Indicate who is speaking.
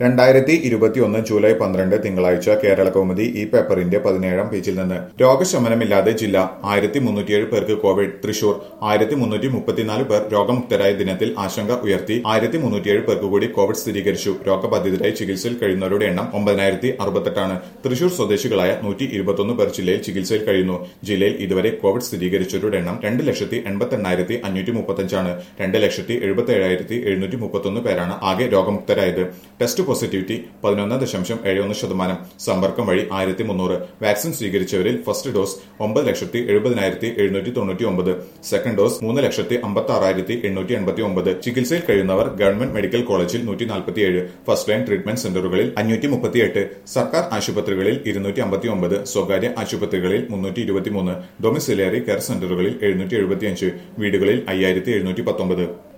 Speaker 1: രണ്ടായിരത്തി ഇരുപത്തിയൊന്ന് ജൂലൈ പന്ത്രണ്ട് തിങ്കളാഴ്ച കേരള കൗമുദി ഈ പേപ്പറിന്റെ പതിനേഴാം പേജിൽ നിന്ന് രോഗശമനമില്ലാതെ ജില്ല ആയിരത്തി മുന്നൂറ്റിയേഴ് പേർക്ക് കോവിഡ് തൃശൂർ ആയിരത്തി മുന്നൂറ്റി മുപ്പത്തിനാല് പേർ രോഗമുക്തരായ ദിനത്തിൽ ആശങ്ക ഉയർത്തി ആയിരത്തി മുന്നൂറ്റിയേഴ് പേർക്ക് കൂടി കോവിഡ് സ്ഥിരീകരിച്ചു രോഗബാധിതരായി ചികിത്സയിൽ കഴിയുന്നവരുടെ എണ്ണം ഒമ്പതിനായിരത്തി അറുപത്തെട്ടാണ് തൃശൂർ സ്വദേശികളായ നൂറ്റി ഇരുപത്തൊന്ന് പേർ ജില്ലയിൽ ചികിത്സയിൽ കഴിയുന്നു ജില്ലയിൽ ഇതുവരെ കോവിഡ് സ്ഥിരീകരിച്ചവരുടെ എണ്ണം രണ്ട് ലക്ഷത്തി എൺപത്തി എണ്ണായിരത്തി അഞ്ഞൂറ്റി മുപ്പത്തഞ്ചാണ് രണ്ട് ലക്ഷത്തി എഴുപത്തി ഏഴായിരത്തി എഴുന്നൂറ്റി മുപ്പത്തൊന്ന് പേരാണ് ആകെ രോഗമുക്തരായത് ടെസ്റ്റ് പോസിറ്റിവിറ്റി പതിനൊന്ന് ദശാംശം ഏഴൊന്ന് ശതമാനം സമ്പർക്കം വഴി ആയിരത്തി മുന്നൂറ് വാക്സിൻ സ്വീകരിച്ചവരിൽ ഫസ്റ്റ് ഡോസ് ഒമ്പത് ലക്ഷത്തി എഴുപതിനായിരത്തി എഴുന്നൂറ്റി തൊണ്ണൂറ്റി ഒമ്പത് സെക്കൻഡ് ഡോസ് മൂന്ന് ലക്ഷത്തി അമ്പത്തി ആറായിരത്തി എണ്ണൂറ്റി എൺപത്തി ഒമ്പത് ചികിത്സയിൽ കഴിയുന്നവർ ഗവൺമെന്റ് മെഡിക്കൽ കോളേജിൽ നൂറ്റി നാൽപ്പത്തിയേഴ് ഫസ്റ്റ് ലൈൻ ട്രീറ്റ്മെന്റ് സെന്ററുകളിൽ അഞ്ഞൂറ്റി മുപ്പത്തിയെട്ട് സർക്കാർ ആശുപത്രികളിൽ ഇരുന്നൂറ്റി അമ്പത്തി ഒമ്പത് സ്വകാര്യ ആശുപത്രികളിൽ മുന്നൂറ്റി ഇരുപത്തിമൂന്ന് ഡൊമിസിലറി കെയർ സെന്ററുകളിൽ എഴുന്നൂറ്റി എഴുപത്തിയഞ്ച് വീടുകളിൽ അയ്യായിരത്തി എഴുന്നൂറ്റി പത്തൊമ്പത്